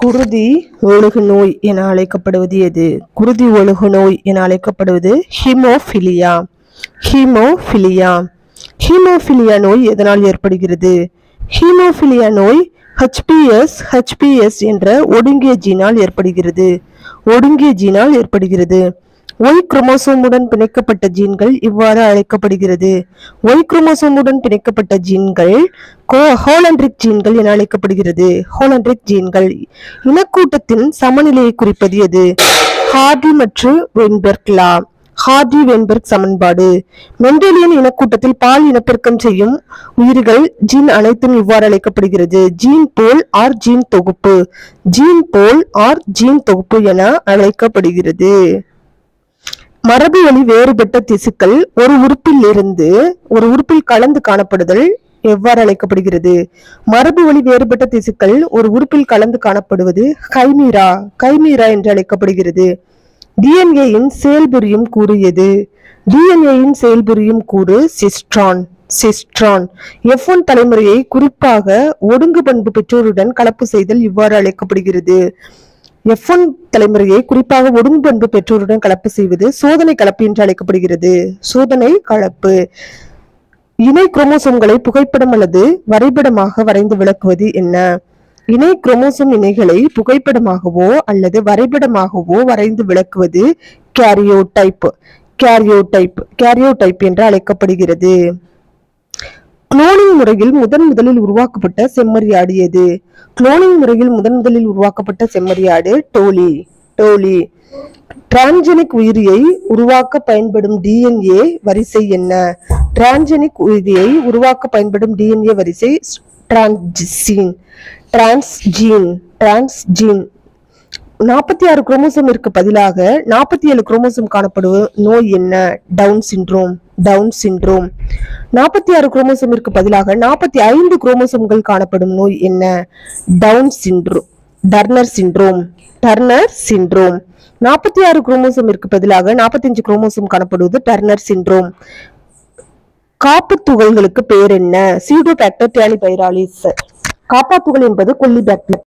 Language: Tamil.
குருதி ஒழுகு நோய் என அழைக்கப்படுவது எது குருதி ஒழுகு நோய் என அழைக்கப்படுவது ஹீமோஃபிலியா ஹீமோஃபிலியா ஹீமோஃபிலியா நோய் எதனால் ஏற்படுகிறது ஹீமோஃபிலியா நோய் ஹெச்பிஎஸ் ஹெச்பிஎஸ் என்ற ஒடுங்கிய ஜீனால் ஏற்படுகிறது ஒடுங்கிய ஜீனால் ஏற்படுகிறது ஒய் குரோமோசோமுடன் பிணைக்கப்பட்ட ஜீன்கள் இவ்வாறு அழைக்கப்படுகிறது ஒய் குரோமோசோமுடன் பிணைக்கப்பட்ட ஜீன்கள் கோ- ஹோலண்ட்ரிக் ஜீன்கள் என அழைக்கப்படுகிறது ஹோலண்ட்ரிக் ஜீன்கள் இனக்கூட்டத்தின் சமநிலையை குறிப்பது எது ஹார்டி மற்றும் வென்பெர்க் லா ஹார்டி வென்பெர்க் சமன்பாடு மெண்டலியன் இனக்கூட்டத்தில் பால் இனப்பெருக்கம் செய்யும் உயிர்கள் ஜீன் அனைத்தும் இவ்வாறு அழைக்கப்படுகிறது ஜீன் போல் ஆர் ஜீன் தொகுப்பு ஜீன் போல் ஆர் ஜீன் தொகுப்பு என அழைக்கப்படுகிறது மரபு வழி வேறுபட்ட திசுக்கள் ஒரு உறுப்பில் இருந்து ஒரு உறுப்பில் கலந்து காணப்படுதல் எவ்வாறு அழைக்கப்படுகிறது மரபு வழி வேறுபட்ட திசுக்கள் ஒரு உறுப்பில் கலந்து காணப்படுவது கைமீரா கைமீரா என்று அழைக்கப்படுகிறது டிஎன்ஏயின் செயல்புரியும் கூறு எது டிஎன்ஏயின் செயல்புரியும் கூறு சிஸ்ட்ரான் சிஸ்ட்ரான் எஃப் ஒன் தலைமுறையை குறிப்பாக ஒடுங்கு பண்பு பெற்றோருடன் கலப்பு செய்தல் இவ்வாறு அழைக்கப்படுகிறது எஃப் ஒன் தலைமுறையை குறிப்பாக ஒடுங்கு பண்பு பெற்றோருடன் கலப்பு செய்வது சோதனை கலப்பு என்று அழைக்கப்படுகிறது சோதனை கலப்பு இணை குரோமோசோம்களை புகைப்படம் அல்லது வரைபடமாக வரைந்து விளக்குவது என்ன இணை குரோமோசோம் இணைகளை புகைப்படமாகவோ அல்லது வரைபடமாகவோ வரைந்து விளக்குவது கேரியோடைப் கேரியோடைப் கேரியோடைப் என்று அழைக்கப்படுகிறது குளோனிங் முறையில் முதன் முதலில் உருவாக்கப்பட்ட செம்மறியாடு எது குளோனிங் முறையில் முதன் முதலில் உருவாக்கப்பட்ட செம்மறியாடு டோலி டோலி டிரான்ஜெனிக் உயிரியை உருவாக்க பயன்படும் டிஎன்ஏ வரிசை என்ன டிரான்ஜெனிக் உயிரியை உருவாக்க பயன்படும் டிஎன்ஏ வரிசை டிரான்ஜீன் டிரான்ஸ்ஜீன் டிரான்ஸ்ஜீன் நாற்பத்தி ஆறு குரோமோசோமிற்கு பதிலாக நாற்பத்தி ஏழு குரோமோசோம் காணப்படும் நோய் என்ன டவுன் சிண்ட்ரோம் டவுன் சிண்ட்ரோம் நாற்பத்தி ஆறு குரோமோசோமிற்கு பதிலாக நாற்பத்தி ஐந்து குரோமோசோம்கள் காணப்படும் நோய் என்ன Down syndrome Turner syndrome Turner syndrome நாற்பத்தி ஆறு குரோமோசோமிற்கு பதிலாக நாற்பத்தஞ்சு குரோமோசோம் காணப்படுவது டர்னர் சிண்ட்ரோம் காப்பு துகள்களுக்கு பேர் என்ன சீடோபாக்டர் டேலிபைராலிஸ் காப்பா துகள் என்பது கொல்லி பாக்டீரியா